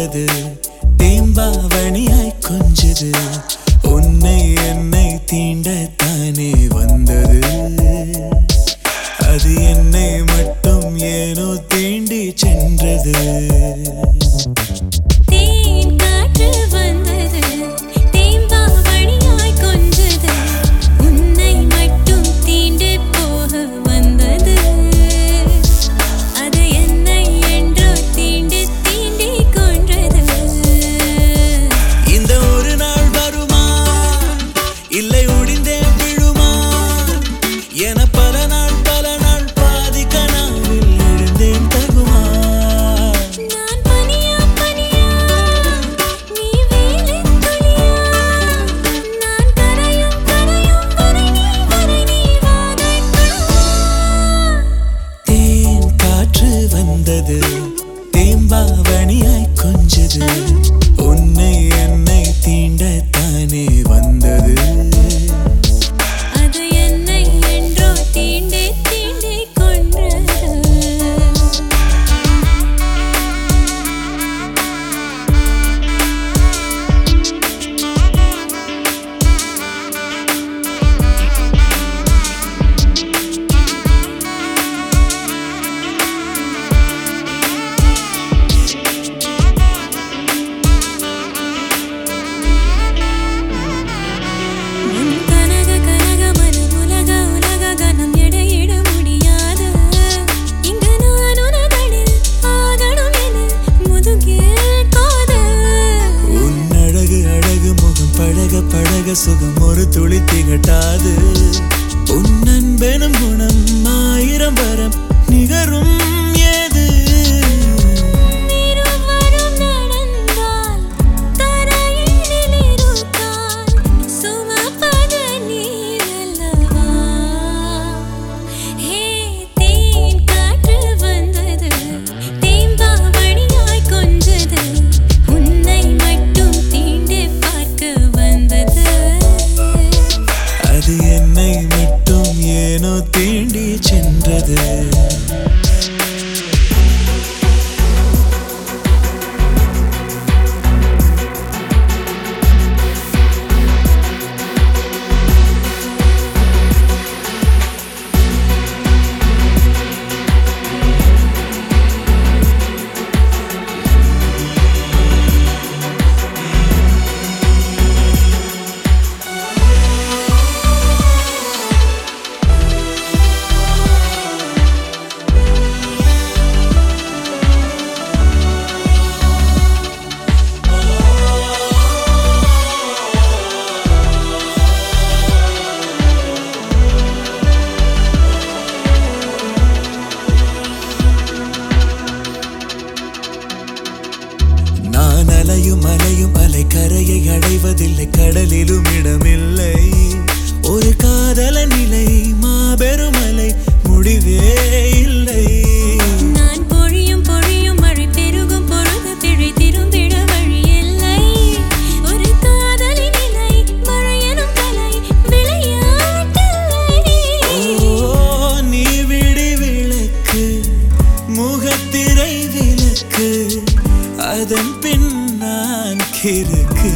வந்தது தேம்பாவணியாய் கொஞ்சது உன்னை என்னை தீண்டத்தானே வந்தது அது என்னை மட்டும் ஏனோ தீண்டி சென்றது தேன் காற்று வந்தது தேம்பாவணியாய் கொஞ்சது உன்னை மட்டும் தீண்டு போக வந்தது அது என்னை என்றோ தீண்டு தீண்டி கொன்றது இந்த ஒரு நாள் வருமா இல்லை ஒடிந்தே விழுமா என பல நாள் பல நாள் பாதி கனாவில் எழுந்தேன் தகுமா நான் பனியா பனியா நீ வேலித் துளியா நான் கரையும் கரையும் வரை நீ வரை நீ வாதைக்குள்வா தேன் காற்று வந்தது தேம்பாவணியாய் கொஞ்சது உன்னை என்னை தீண்டத்தானே வந்தது அது என்னை என்றோ தீண்டி தீண்டி கொன்றது உன் கனக கனக மனம் உலக உலக கனம் எடையிட முடியாது இங்கு நான் உனதனில் ஆகணும் என முதுகில் காதல் உன் அழகு அழகு முகம் பழக பழக சுகம் ஒரு துளி திகட்டாது உன் அன்பெனும் குணம் ஆயிரம் வரம் நிகரும் ஏது இருவரும் நடந்தால் தரையில் இருக்கால் சுமப்பது நீரல்லவா ஹே தேன் காற்று வந்தது தேம்பாவணியாய் கொஞ்சது உன்னை மட்டும் தீண்டு பார்க்க வந்தது அது என்னை மட்டும் ஏனோ தீண்டி சென்றது நான் அலையும் அலையும் அலை கரையை அடைவதில்லை கடலிலும் இடமில்லை ஒரு காதல நிலை மாபெரும் அலை முடிவே இல்லை நான் பொழியும் பொழியும் மழை பெருகும் பொழுது பிழை திரும்பிட வழி இல்லை ஒரு காதலின் நிலை மழையனும் கலை விளையாட்டில்லை ஓ நீ விடி விளக்கு முகத்திரை விளக்கு அதன் பின் நான் கிறுக்கு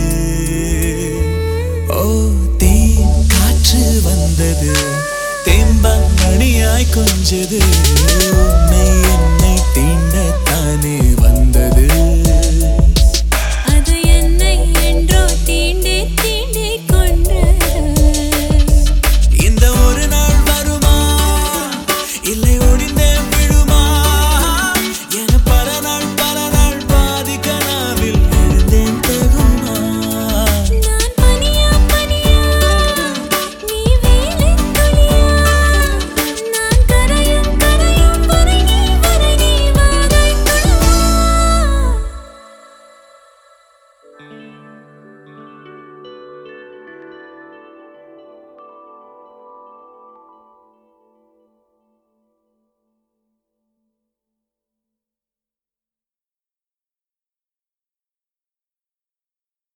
ஓ தேன் காற்று வந்தது தேம்பாங்கணியாய் கொஞ்சது உன்னை என்னை தீண்டத்தானே